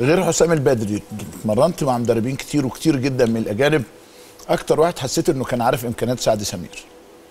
غير حسام البدري اتمرنت مع مدربين كتير وكتير جدا من الاجانب اكتر واحد حسيت انه كان عارف امكانيات سعد سمير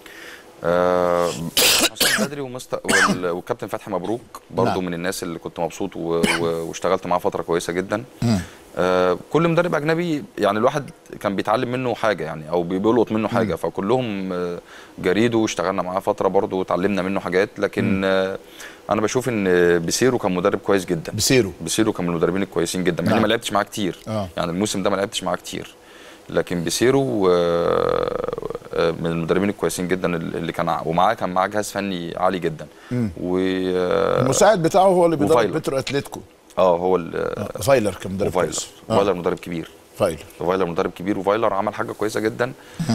آه، حسام بدري ومست... وال... والكابتن فتحي مبروك برضو نعم. من الناس اللي كنت مبسوط و... و... واشتغلت معاه فتره كويسه جدا آه كل مدرب اجنبي يعني الواحد كان بيتعلم منه حاجه يعني او بيلقط منه حاجه فكلهم آه، جريدو اشتغلنا معاه فتره برضو وتعلمنا منه حاجات لكن آه انا بشوف ان بيسيرو كان مدرب كويس جدا بسيرو بيسيرو كان من المدربين الكويسين جدا مع اني نعم. ما لعبتش معاه كتير آه. يعني الموسم ده ما لعبتش معاه كتير لكن بيسيرو آه، آه، من المدربين الكويسين جدا اللي كان ع- ومعاه كان معاه جهاز فني عالي جدا و آه، المساعد بتاعه هو اللي بيدرب وفايلر. بيترو اتلتيكو اه هو ال- آه، فايلر كان مدرب وفايلر كويس آه، فايلر مدرب كبير فايلر فايلر مدرب كبير وفايلر عمل حاجه كويسه جدا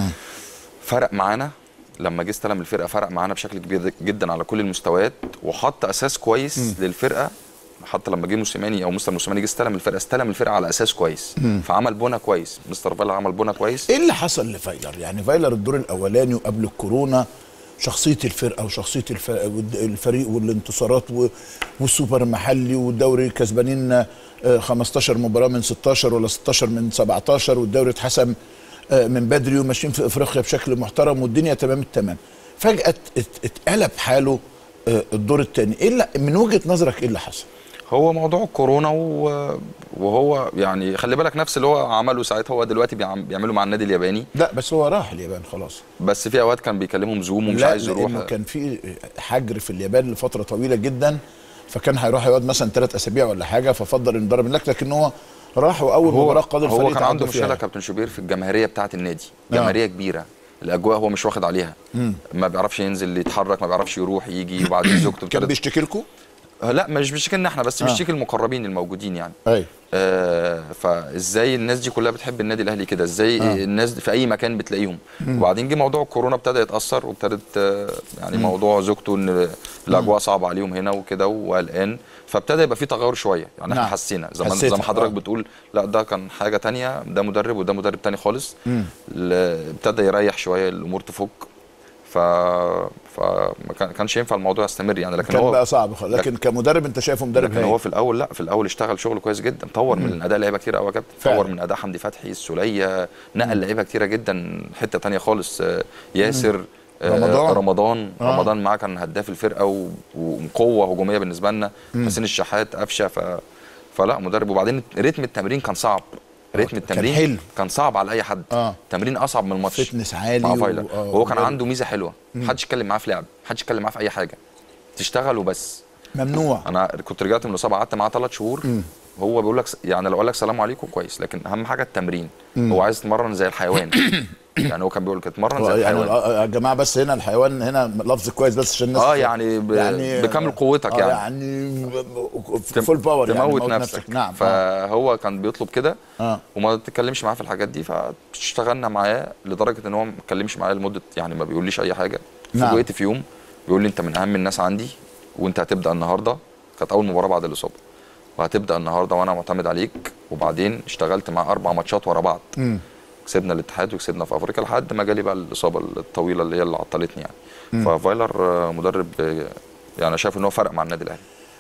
فرق معانا لما جه استلم الفرقه فرق معانا بشكل كبير جدا على كل المستويات وحط اساس كويس للفرقه حتى لما جه موسيماني او مستر موسيماني جه استلم الفرقه استلم الفرقه على اساس كويس فعمل بنى كويس مستر فايلر عمل بنى كويس ايه اللي حصل لفايلر يعني فايلر الدور الاولاني وقبل الكورونا شخصيه الفرقه وشخصيه الف- والد- الفريق والانتصارات و- والسوبر المحلي والدوري كسبانين آه، 15 مباراه من 16 ولا 16 من 17 والدوري اتحسم آه، من بدري وماشيين في افريقيا بشكل محترم والدنيا تمام التمام فجاه ات- اتقلب حاله آه، الدور الثاني ايه اللي من وجهه نظرك ايه اللي حصل هو موضوع الكورونا و- وهو يعني خلي بالك نفس اللي هو عمله ساعتها هو دلوقتي بيعم- بيعمله مع النادي الياباني لا بس هو راح اليابان خلاص بس في اوقات كان بيكلمهم زوم ومش لا عايز لانه يروح كان في حجر في اليابان لفتره طويله جدا فكان هيروح يقعد مثلا ثلاث اسابيع ولا حاجه ففضل انه يضرب هناك لكن هو راح واول مباراه قاد الفريق هو كان عنده تعادلوا مشكله فيها. كابتن شوبير في الجماهيريه بتاعه النادي آه. جماهيريه كبيره الاجواء هو مش واخد عليها ما بيعرفش ينزل يتحرك ما بيعرفش يروح يجي وبعدين زوجته كان ابتدت بيشتكي لكم؟ آه، لا مش بيشتكي احنا بس آه. بيشتكي المقربين الموجودين يعني ايوه آه فازاي الناس دي كلها بتحب النادي الاهلي كده ازاي آه. آه. الناس دي في اي مكان بتلاقيهم وبعدين جه موضوع الكورونا ابتدى يتاثر وابتدت آه يعني موضوع زوجته ان الاجواء صعبه عليهم هنا وكده وقلقان فابتدى يبقى في تغير شويه يعني احنا نعم. حسينا زي ما حسيت، زي ما حضرتك آه. بتقول لا ده كان حاجه تانية ده مدرب وده مدرب تاني خالص ل- ابتدى يريح شويه الامور تفك ف فما كان- كانش ينفع الموضوع يستمر يعني لكن كان هو بقى صعب خالص. لكن كمدرب انت شايفه مدرب لكن هو هايل في الاول لا في الاول اشتغل شغل كويس جدا طور من اداء لعيبه كتير قوي يا كابتن فعلا. طور من اداء حمدي فتحي السوليه نقل لعيبه كتيره جدا حته تانية خالص آه، ياسر آه، رمضان. رمضان آه. رمضان معاه كان هداف الفرقه و- وقوه هجوميه بالنسبه لنا حسين الشحات قفشه ف فلا مدرب وبعدين رتم التمرين كان صعب رتم كان التمرين حلو. كان صعب على اي حد آه. تمرين اصعب من الماتش فتنس عالي مع و- فايلر آه، وهو كان وجري. عنده ميزه حلوه محدش يتكلم معاه في لعب محدش يتكلم معاه في اي حاجه تشتغل وبس ممنوع انا كنت رجعت من الاصابه قعدت معاه ثلاث شهور هو بيقول لك يعني لو قال لك سلام عليكم كويس لكن اهم حاجه التمرين هو عايز يتمرن زي الحيوان يعني هو كان بيقول لك اتمرن هو زي يعني الحيوان آه، يا جماعه بس هنا الحيوان هنا لفظ كويس بس عشان الناس اه يعني, ب... يعني بكامل قوتك آه، يعني, يعني فول باور يعني تموت موت نفسك, نعم آه. فهو كان بيطلب كده آه. وما تتكلمش معاه في الحاجات دي فاشتغلنا معاه لدرجه ان هو ما اتكلمش معايا لمده يعني ما بيقوليش اي حاجه نعم. فوجئت في يوم بيقول لي انت من اهم الناس عندي وانت هتبدا النهارده كانت اول مباراه بعد الاصابه وهتبدا النهارده وانا معتمد عليك وبعدين اشتغلت معاه اربع ماتشات ورا بعض مم. كسبنا الاتحاد وكسبنا في افريقيا لحد ما جالي بقى الاصابه الطويله اللي هي اللي عطلتني يعني ففايلر آه، مدرب آه، يعني شايف ان هو فرق مع النادي الاهلي